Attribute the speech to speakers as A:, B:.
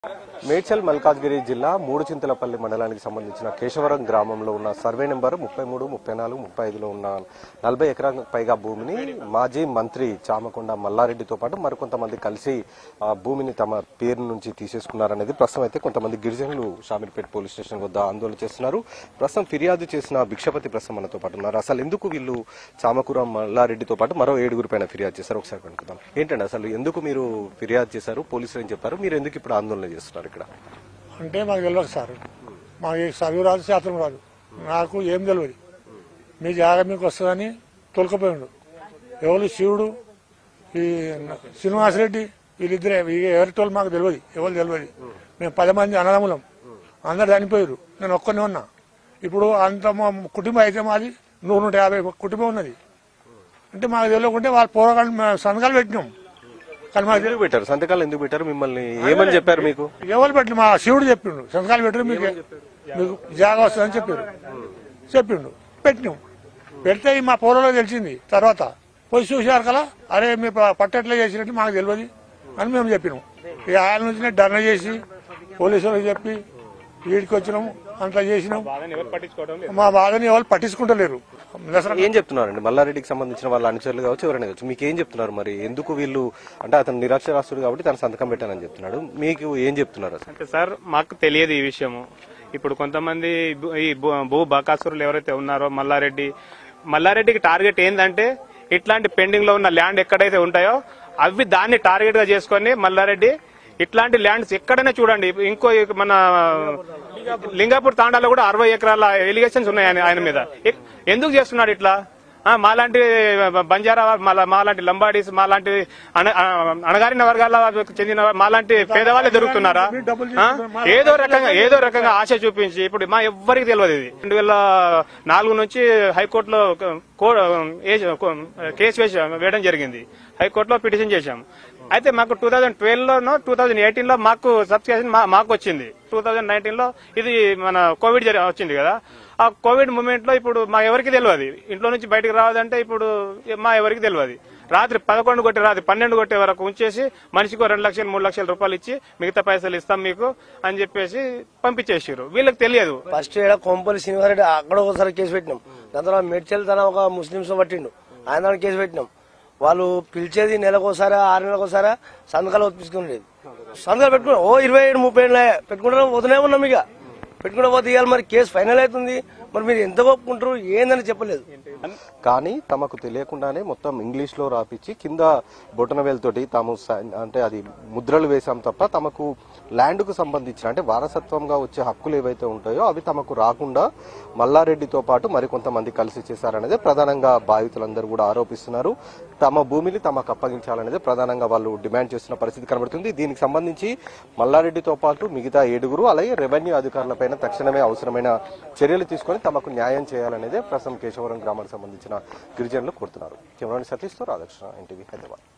A: మేడ్చల్ మల్కాజ్గిరి జిల్లా మూడు చింతలపల్లి మండలానికి సంబంధించిన కేశవరం గ్రామంలో ఉన్న సర్వే నెంబర్ ముప్పై మూడు ముప్పై నాలుగు ముప్పై ఐదులో ఉన్న నలభై ఎకరాలకు పైగా భూమిని మాజీ మంత్రి చామకొండ మల్లారెడ్డితో పాటు మరికొంతమంది కలిసి ఆ భూమిని తమ పేరు నుంచి తీసేసుకున్నారనేది ప్రస్తుతం అయితే కొంతమంది గిరిజనులు షామీర్పేట పోలీస్ స్టేషన్ వద్ద ఆందోళన చేస్తున్నారు ప్రస్తుతం ఫిర్యాదు చేసిన భిక్షపతి ప్రస్తుతం మనతో పాటు ఉన్నారు అసలు ఎందుకు వీళ్ళు చామకూర మల్లారెడ్డితో పాటు మరో ఏడుగురు పైన ఫిర్యాదు చేశారు ఒకసారి కనుక్కుందాం ఏంటండి అసలు ఎందుకు మీరు ఫిర్యాదు చేశారు పోలీసులు ఏం చెప్పారు మీరు ఎందుకు ఇప్పుడు ఆందోళన చేస్తున్నారు ఇక్కడ
B: అంటే మాకు తెలియదు సార్ మాకు ఈ చదువు రాదు శాస్త్రం రాదు నాకు ఏం తెలియదు మీ జాగా మీకు వస్తుందని తొలకపోయాడు ఎవరు శివుడు ఈ శ్రీనివాసరెడ్డి వీళ్ళిద్దరే ఈ ఎవరిటోళ్ళు మాకు తెలియదు ఎవరు తెలియదు మేము పది మంది అన్నదమ్ములం అందరు చనిపోయారు నేను ఒక్కనే ఉన్నా ఇప్పుడు అంత మా కుటుంబం అయితే మాది నూరు నూట యాభై కుటుంబం ఉన్నది అంటే మాకు తెలియకుంటే వాళ్ళ పోరగాళ్ళు మేము సంతకాలు పెట్టినాం కానీ మాకు తెలియదు
A: ఎందుకు పెట్టారు సంతకాలు ఎందుకు పెట్టారు మిమ్మల్ని ఏమని చెప్పారు మీకు
B: ఎవరు పెట్టి మా శివుడు చెప్పిండు సంతకాలు పెట్టరు మీకు మీకు జాగా వస్తుందని చెప్పారు చెప్పిండు పెట్టినాం పెడితే ఈ మా పూర్వలో తెలిసింది తర్వాత పోయి చూసారు కదా అరే మీ ప- పట్టెట్లా చేసినట్టు మాకు తెలియదు అని మేము చెప్పినాం ఈ ఆయన నుంచి ధర్నా చేసి పోలీసులకు చెప్పి వీడికి వచ్చినాము అంతా చేసినాం మా బాధని ఎవరు పట్టించుకుంటలేరు దసరా
A: ఏం చెప్తున్నారండి మల్లారెడ్డికి సంబంధించిన వాళ్ళ అనుచరులు కావచ్చు ఎవరైనా కావచ్చు మీకు ఏం చెప్తున్నారు మరి ఎందుకు వీళ్ళు అంటే అతను నిరక్షరాస్తుడు కాబట్టి తన సంతకం పెట్టానని చెప్తున్నాడు మీకు ఏం చెప్తున్నారు అసలు
C: అంటే సార్ మాకు తెలియదు ఈ విషయము ఇప్పుడు కొంతమంది భూ- ఈ భూ- భూ బకాసురులు ఎవరైతే ఉన్నారో మల్లారెడ్డి మల్లారెడ్డికి టార్గెట్ ఏంటంటే ఇట్లాంటి పెండింగ్ లో ఉన్న ల్యాండ్ ఎక్కడైతే ఉంటాయో అవి దాన్ని టార్గెట్ గా చేసుకొని మల్లారెడ్డి ఇట్లాంటి ల్యాండ్స్ ఎక్కడైనా చూడండి ఇంకో మన లింగాపూర్ తాండాలో కూడా అరవై ఎకరాల ఎలిగేషన్స్ ఉన్నాయి ఆయన- ఆయన మీద ఎ- ఎందుకు చేస్తున్నాడు ఇట్లా ఆ, మాలాంటి బంజారా మాలా- మాలాంటి లంబాడీస్ మాలాంటి అణ- ఆ, అణగారిన వర్గాల చెందిన మాలాంటి పేదవాళ్ళే దొరుకుతున్నారా ఆ? ఏదో రకంగా ఏదో రకంగా ఆశ చూపించి ఇప్పుడు మా ఎవ్వరికి తెలియదు ఇది రెండు వేల నాలుగు నుంచి హైకోర్టులో కో- ఏజ్- కో- కేసు వేసి వేయడం జరిగింది హైకోర్టులో పిటిషన్ చేశాం అయితే మాకు టూ థౌజండ్ ట్వెల్వ్ లోనో టూ థౌజండ్ ఎయిటీన్ లో మాకు సబ్స్క్రిప్షన్ మాకు వచ్చింది టూ థౌజండ్ నైన్టీన్ లో ఇది మన కోవిడ్ జరి- వచ్చింది కదా ఆ కోవిడ్ మూమెంట్ లో ఇప్పుడు మా ఎవరికి తెలియదు ఇంట్లో నుంచి బయటకు రావదంటే ఇప్పుడు మా ఎవరికి తెలియదు రాత్రి పదకొండు కొట్టే రాత్రి పన్నెండు కొట్టే వరకు ఉంచేసి మనిషికి రెండు లక్షలు మూడు లక్షల రూపాయలు ఇచ్చి మిగతా పైసలు ఇస్తాం మీకు అని చెప్పేసి పంపించేసారు వీళ్ళకి తెలియదు
D: ఫస్ట్ ఈడ కొంపల్లి శ్రీనివాసరెడ్డి అక్కడ ఒకసారి కేసు పెట్టినాం దాని తర్వాత మెడ్చల్ తన ఒక ముస్లింస్ పట్టిండు ఆయన దాని కేసు పెట్టినాం వాళ్ళు పిలిచేది నెలకోసారి ఆరు నెలకోసారి సంతకాలు ఒప్పించుకునేది సంతకాలు పెట్టుకున్నాం ఓ ఇరవై ఏడు ముప్పై ఏళ్ళు పెట్టుకుంటాం పోతూనే ఉన్నాం ఇక పెట్టుకుంటే పోతే ఇవాళ మరి కేసు ఫైనల్ అవుతుంది మరి మీరు ఎంత ఒప్పుకుంటారు ఏందని చెప్పలేదు
A: కానీ తమకు తెలియకుండానే మొత్తం ఇంగ్లీష్ లో రాపిచ్చి కింద బొటనవేలుతోటి తాము సైన్- అంటే అది ముద్రలు వేశాం తప్ప తమకు ల్యాండ్ కు సంబంధించిన అంటే వారసత్వంగా వచ్చే హక్కులు ఏవైతే ఉంటాయో అవి తమకు రాకుండా మల్లారెడ్డితో పాటు మరికొంతమంది కలిసి చేశారనేదే ప్రధానంగా బాధితులందరూ కూడా ఆరోపిస్తున్నారు తమ భూమిని తమకు అప్పగించాలనేది ప్రధానంగా వాళ్ళు డిమాండ్ చేస్తున్న పరిస్థితి కనబడుతుంది దీనికి సంబంధించి మల్లారెడ్డితో పాటు మిగతా ఏడుగురు అలాగే రెవెన్యూ అధికారులపైన తక్షణమే అవసరమైన చర్యలు తీసుకొని తమకు న్యాయం చేయాలనేదే ప్రస్తుతం కేశవరం గ్రామానికి సంబంధించిన గిరిజనులు కోరుతున్నారు కెమెరా సతీష్తో రాధాకృష్ణ ఎన్టీవీ హైదరాబాద్